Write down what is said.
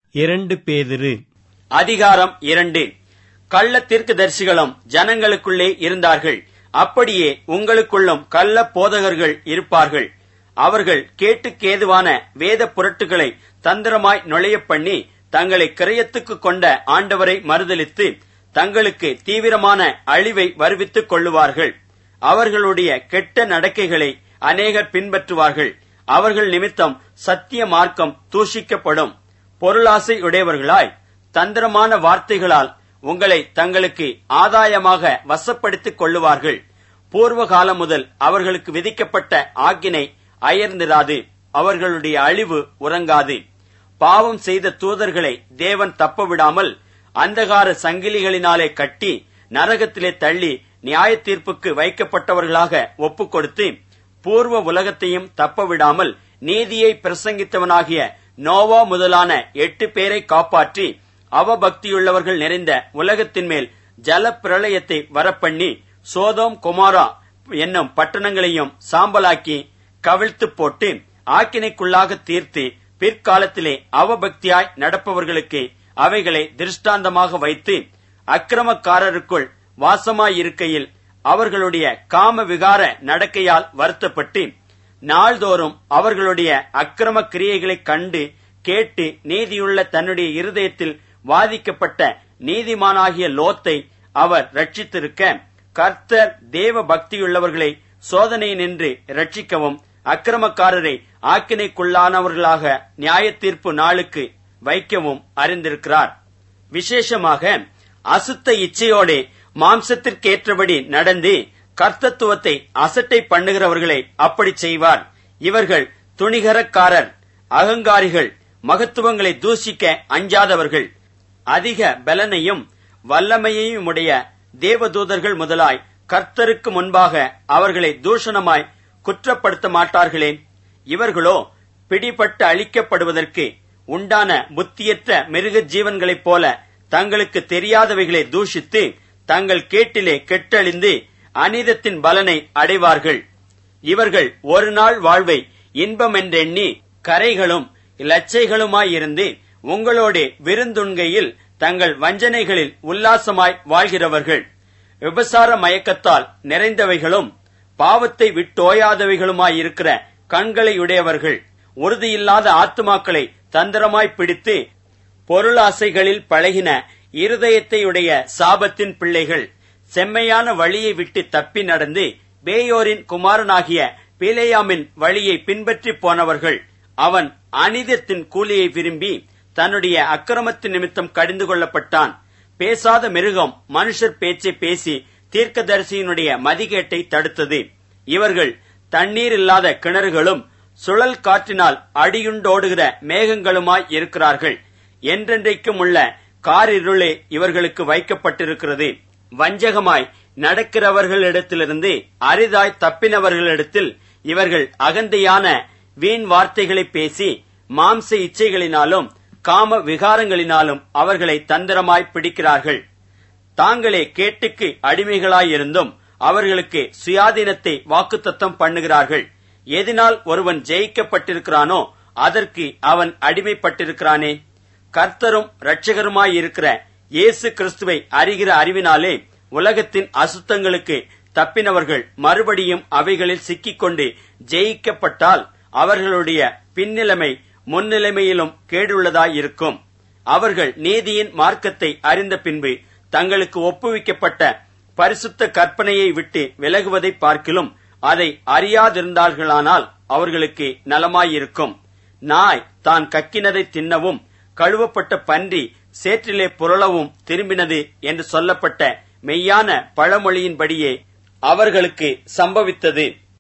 இரண்டு பேதிரு அதிகாரம் இரண்டு கள்ள தீர்க்கதரிசிகளும் ஜனங்களுக்குள்ளே இருந்தார்கள் அப்படியே உங்களுக்குள்ளும் கள்ள போதகர்கள் இருப்பார்கள் அவர்கள் கேட்டுக்கேதுவான வேத புரட்டுகளை தந்திரமாய் நுழையப் பண்ணி தங்களை கிரயத்துக்கு கொண்ட ஆண்டவரை மறுதலித்து தங்களுக்கு தீவிரமான அழிவை வருவித்துக் கொள்ளுவார்கள் அவர்களுடைய கெட்ட நடக்கைகளை அநேகர் பின்பற்றுவார்கள் அவர்கள் நிமித்தம் சத்திய மார்க்கம் தூஷிக்கப்படும் பொருளாசை உடையவர்களாய் தந்திரமான வார்த்தைகளால் உங்களை தங்களுக்கு ஆதாயமாக வசப்படுத்திக் கொள்ளுவார்கள் பூர்வ காலம் முதல் அவர்களுக்கு விதிக்கப்பட்ட ஆக்கினை அயர்ந்திராது அவர்களுடைய அழிவு உறங்காது பாவம் செய்த தூதர்களை தேவன் தப்ப விடாமல் அந்தகார சங்கிலிகளினாலே கட்டி நரகத்திலே தள்ளி நியாய தீர்ப்புக்கு வைக்கப்பட்டவர்களாக ஒப்புக் கொடுத்து பூர்வ உலகத்தையும் தப்ப விடாமல் நீதியை பிரசங்கித்தவனாகிய நோவா முதலான எட்டு பேரை காப்பாற்றி அவபக்தியுள்ளவர்கள் நிறைந்த உலகத்தின் மேல் ஜல பிரளயத்தை வரப்பண்ணி சோதோம் குமாரா என்னும் பட்டணங்களையும் சாம்பலாக்கி கவிழ்த்து போட்டு ஆக்கினைக்குள்ளாக தீர்த்து பிற்காலத்திலே அவபக்தியாய் நடப்பவர்களுக்கு அவைகளை திருஷ்டாந்தமாக வைத்து அக்கிரமக்காரருக்குள் வாசமாயிருக்கையில் அவர்களுடைய காம விகார நடக்கையால் வருத்தப்பட்டு நாள்தோறும் அவர்களுடைய அக்கிரம கிரியைகளைக் கண்டு கேட்டு நீதியுள்ள தன்னுடைய இருதயத்தில் வாதிக்கப்பட்ட நீதிமானாகிய லோத்தை அவர் ரட்சித்திருக்க கர்த்தர் தேவ பக்தியுள்ளவர்களை சோதனை நின்று ரட்சிக்கவும் அக்கிரமக்காரரை ஆக்கினைக்குள்ளானவர்களாக நியாய தீர்ப்பு நாளுக்கு வைக்கவும் அறிந்திருக்கிறார் விசேஷமாக அசுத்த இச்சையோடே மாம்சத்திற்கேற்றபடி நடந்து கர்த்தத்துவத்தை அசட்டை பண்ணுகிறவர்களை அப்படி செய்வார் இவர்கள் துணிகரக்காரர் அகங்காரிகள் மகத்துவங்களை தூஷிக்க அஞ்சாதவர்கள் அதிக பலனையும் வல்லமையையும் உடைய தேவதூதர்கள் முதலாய் கர்த்தருக்கு முன்பாக அவர்களை தூஷணமாய் குற்றப்படுத்த மாட்டார்களே இவர்களோ பிடிபட்டு அழிக்கப்படுவதற்கு உண்டான புத்தியற்ற மிருக ஜீவன்களைப் போல தங்களுக்கு தெரியாதவைகளை தூஷித்து தங்கள் கேட்டிலே கெட்டழிந்து அநீதத்தின் பலனை அடைவார்கள் இவர்கள் ஒரு நாள் வாழ்வை இன்பமென்றெண்ணி கரைகளும் இலச்சைகளுமாயிருந்து உங்களோடே விருந்துண்கையில் தங்கள் வஞ்சனைகளில் உல்லாசமாய் வாழ்கிறவர்கள் விபசார மயக்கத்தால் நிறைந்தவைகளும் பாவத்தை விட்டோயாதவைகளுமாயிருக்கிற கண்களையுடையவர்கள் உறுதியில்லாத ஆத்துமாக்களை தந்திரமாய் பிடித்து பொருளாசைகளில் பழகின இருதயத்தையுடைய சாபத்தின் பிள்ளைகள் செம்மையான வழியை விட்டு தப்பி நடந்து பேயோரின் குமாரனாகிய பீலேயாமின் வழியை பின்பற்றி போனவர்கள் அவன் அனிதத்தின் கூலியை விரும்பி தன்னுடைய அக்கிரமத்தின் நிமித்தம் கடிந்து கொள்ளப்பட்டான் பேசாத மிருகம் மனுஷர் பேச்சை பேசி தீர்க்கதரிசியினுடைய மதிகேட்டை தடுத்தது இவர்கள் தண்ணீர் இல்லாத கிணறுகளும் சுழல் காற்றினால் அடியுண்டோடுகிற மேகங்களுமாய் இருக்கிறார்கள் என்றென்றைக்கும் உள்ள காரிருளே இவர்களுக்கு வைக்கப்பட்டிருக்கிறது வஞ்சகமாய் நடக்கிறவர்களிடத்திலிருந்து அரிதாய் தப்பினவர்களிடத்தில் இவர்கள் அகந்தையான வீண் வார்த்தைகளை பேசி மாம்ச இச்சைகளினாலும் காம விகாரங்களினாலும் அவர்களை தந்திரமாய் பிடிக்கிறார்கள் தாங்களே கேட்டுக்கு அடிமைகளாயிருந்தும் அவர்களுக்கு சுயாதீனத்தை வாக்குத்தத்தம் பண்ணுகிறார்கள் எதினால் ஒருவன் ஜெயிக்கப்பட்டிருக்கிறானோ அதற்கு அவன் அடிமைப்பட்டிருக்கிறானே கர்த்தரும் இரட்சகருமாயிருக்கிற இயேசு கிறிஸ்துவை அறிகிற அறிவினாலே உலகத்தின் அசுத்தங்களுக்கு தப்பினவர்கள் மறுபடியும் அவைகளில் சிக்கிக்கொண்டு ஜெயிக்கப்பட்டால் அவர்களுடைய பின்னிலைமை முன்னிலைமையிலும் கேடுள்ளதாயிருக்கும் அவர்கள் நீதியின் மார்க்கத்தை அறிந்த பின்பு தங்களுக்கு ஒப்புவிக்கப்பட்ட பரிசுத்த கற்பனையை விட்டு விலகுவதை பார்க்கிலும் அதை அறியாதிருந்தார்களானால் அவர்களுக்கு நலமாயிருக்கும் நாய் தான் கக்கினதை தின்னவும் கழுவப்பட்ட பன்றி சேற்றிலே புரளவும் திரும்பினது என்று சொல்லப்பட்ட மெய்யான பழமொழியின்படியே அவர்களுக்கு சம்பவித்தது